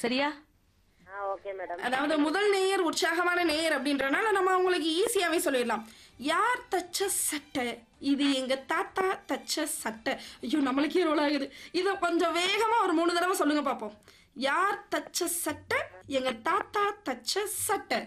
சரியா ஆ okay madam அதாவது முதல் நேயர் உற்சாகமான நேயர் அப்படின்றனால நம்ம அவங்களுக்கு ஈஸியாவே சொல்லிடலாம் யார் தச்ச சட்டை இது எங்க தாத்தா தச்ச சட்டை ஐயோ நம்மளுக்கே ரோல் ஆகுது இதை கொஞ்சம் வேகமா ஒரு மூணு தடவை சொல்லுங்க பார்ப்போம் யார் தச்ச சட்டை எங்க தாத்தா தச்ச சட்டை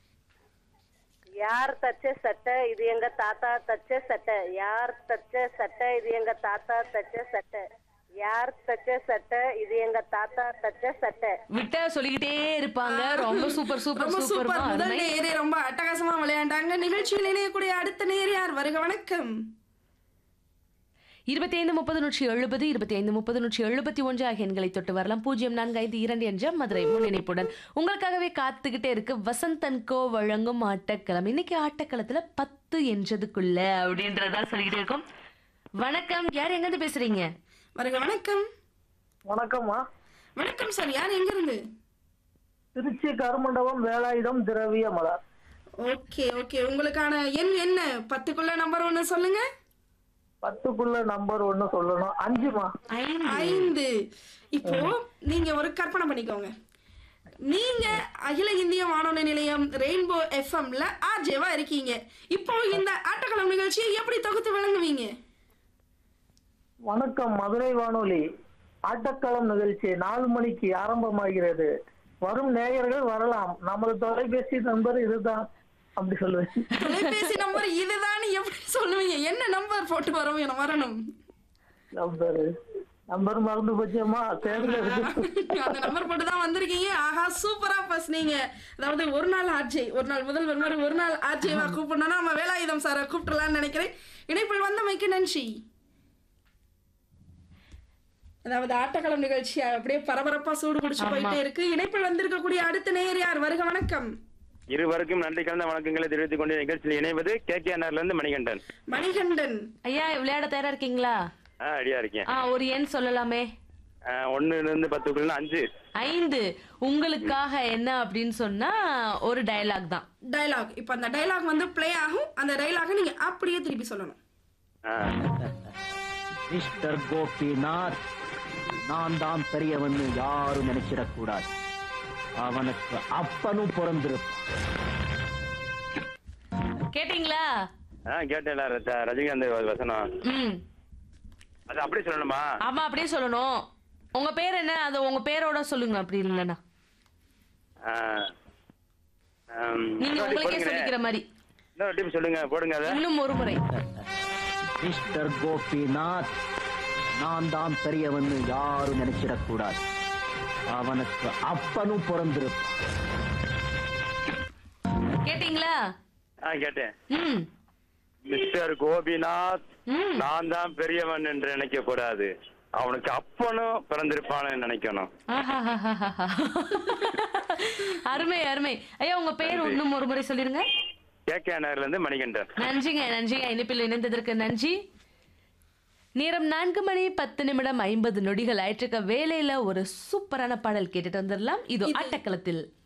யார் தச்ச சட்டை இது எங்க தாத்தா தச்ச சட்டை யார் தச்ச சட்டை இது எங்க தாத்தா தச்ச சட்டை யார் தச்ச சட்டை இது எங்க தாத்தா தச்ச சட்டை விட்டா சொல்லிக்கிட்டே இருப்பாங்க ரொம்ப சூப்பர் சூப்பர் ரொம்ப சூப்பர் சூப்பர் முதல் நேயரே ரொம்ப அட்டகாசமா விளையாண்டாங்க நிகழ்ச்சியில் இணையக்கூடிய அடுத்த நேயர் யார் வருக வணக்கம் இருபத்தி ஐந்து முப்பது நூற்றி எழுபது இருபத்தி ஐந்து முப்பது நூற்றி எழுபத்தி ஒன்று ஆகிய எண்களை தொட்டு வரலாம் பூஜ்ஜியம் நான்கு ஐந்து இரண்டு என்ற மதுரை முன்னிணைப்புடன் உங்களுக்காகவே காத்துக்கிட்டே இருக்கு வசந்தன் கோ வழங்கும் ஆட்டக்களம் இன்னைக்கு ஆட்டக்களத்துல பத்து என்றதுக்குள்ள அப்படின்றதா சொல்லிக்கிட்டே இருக்கோம் வணக்கம் யார் எங்க இருந்து பேசுறீங்க வருக வணக்கம் வணக்கம்மா வணக்கம் சார் யார் எங்க இருந்து திருச்சி கருமண்டபம் வேலாயுதம் திரவிய மலர் ஓகே ஓகே உங்களுக்கான எண் என்ன பத்துக்குள்ள நம்பர் ஒன்னு சொல்லுங்க பத்துக்குள்ள நம்பர் ஒன்னு சொல்லணும் அஞ்சுமா ஐந்து இப்போ நீங்க ஒரு கற்பனை பண்ணிக்கோங்க நீங்க அகில இந்திய வானொலி நிலையம் ரெயின்போ எஃப்எம்ல ஆர்ஜேவா இருக்கீங்க இப்போ இந்த ஆட்டக்களம் நிகழ்ச்சியை எப்படி தொகுத்து வழங்குவீங்க வணக்கம் மதுரை வானொலி ஆட்டக்களம் நிகழ்ச்சி நாலு மணிக்கு ஆரம்பமாகிறது வரும் நேயர்கள் வரலாம் நமது தொலைபேசி நம்பர் இதுதான் அப்படி சொல்லுவேன் தொலைபேசி நம்பர் இதுதான் எப்படி சொல்லுவீங்க என்ன நம்பர் போட்டு வரோம் என வரணும் நம்பர் நம்பர் மறந்து போச்சேம்மா தேர்தல் அந்த நம்பர் போட்டு தான் வந்திருக்கீங்க ஆஹா சூப்பரா பேசுனீங்க அதாவது ஒரு நாள் ஆர்ஜே ஒரு நாள் முதல்வர் மாதிரி ஒரு நாள் ஆர்ஜேவா கூப்பிடணும்னா நம்ம வேலாயுதம் சாரை கூப்பிடலாம்னு நினைக்கிறேன் இணைப்பில் வந்தமைக்கு நன்றி அதாவது ஆட்டக்களம் நிகழ்ச்சி அப்படியே பரபரப்பா சூடு பிடிச்சு போயிட்டே இருக்கு இணைப்பில் வந்திருக்கக்கூடிய அடுத்த நேயர் யார் வருக வணக்கம் இருவருக்கும் நன்றி கலந்த வணக்கங்களை தெரிவித்துக் கொண்டு நிகழ்ச்சியில் இணைவது கே கே இருந்து மணிகண்டன் மணிகண்டன் ஐயா விளையாட தயாரா இருக்கீங்களா ஆ ரெடியா இருக்கேன் ஆ ஒரு எண் சொல்லலாமே ஆ, ஒண்ணுல இருந்து பத்துக்குள்ள அஞ்சு ஐந்து உங்களுக்காக என்ன அப்படின்னு சொன்னா ஒரு டயலாக் தான் டயலாக் இப்போ அந்த டயலாக் வந்து ப்ளே ஆகும் அந்த டயலாக நீங்க அப்படியே திருப்பி சொல்லணும் ஆ, மிஸ்டர் கோபிநாத் நான் தான் பெரியவன்னு யாரும் நினைச்சிடக்கூடாது அவனுக்கு அப்பனும் பிறந்திருப்பான் கேட்டீங்களா ஆ கேட்டேன் ரத்த- ரஜினிகாந்த் வ- வசனம் ம் அது அப்படி சொல்லணுமா ஆமா அப்படியே சொல்லணும் உங்க பேர் என்ன அது உங்க பேரோட சொல்லுங்க அப்படி இல்லைன்னா ஆ, ஆம், நீங்க இன்னொரு உங்களுக்கே போடுங்களேன். சொல்லிக்கிற மாதிரி இன்னொரு டிப் சொல்லுங்க போடுங்க அதை இன்னும் ஒரு முறை மிஸ்டர் கோபிநாத் நான் தான் பெரியவன்னு யாரும் நினைச்சிடக்கூடாது அவனுக்கு அப்பனும் பிறந்திருப்பான் கேட்டீங்களா ஆ கேட்டேன் ம் மிஸ்டர் கோபிநாத் ம் நான் தான் பெரியவன் என்று நினைக்க கூடாது அவனுக்கு அப்பனும் பிறந்திருப்பான்னு நினைக்கணும் ஆஹாஹாஹாஹா. அருமை அருமை ஐயா உங்க பேர் இன்னும் ஒரு முறை சொல்லிருங்க கே கே இருந்து மணிகண்டன் நன்றிங்க நன்றிங்க இணைப்பில் இணைந்ததற்கு நன்றி நேரம் நான்கு மணி பத்து நிமிடம் ஐம்பது நொடிகள் ஆயிட்டிருக்க வேலையில ஒரு சூப்பரான பாடல் கேட்டுட்டு வந்துடலாம் இது ஆட்டக்களத்தில்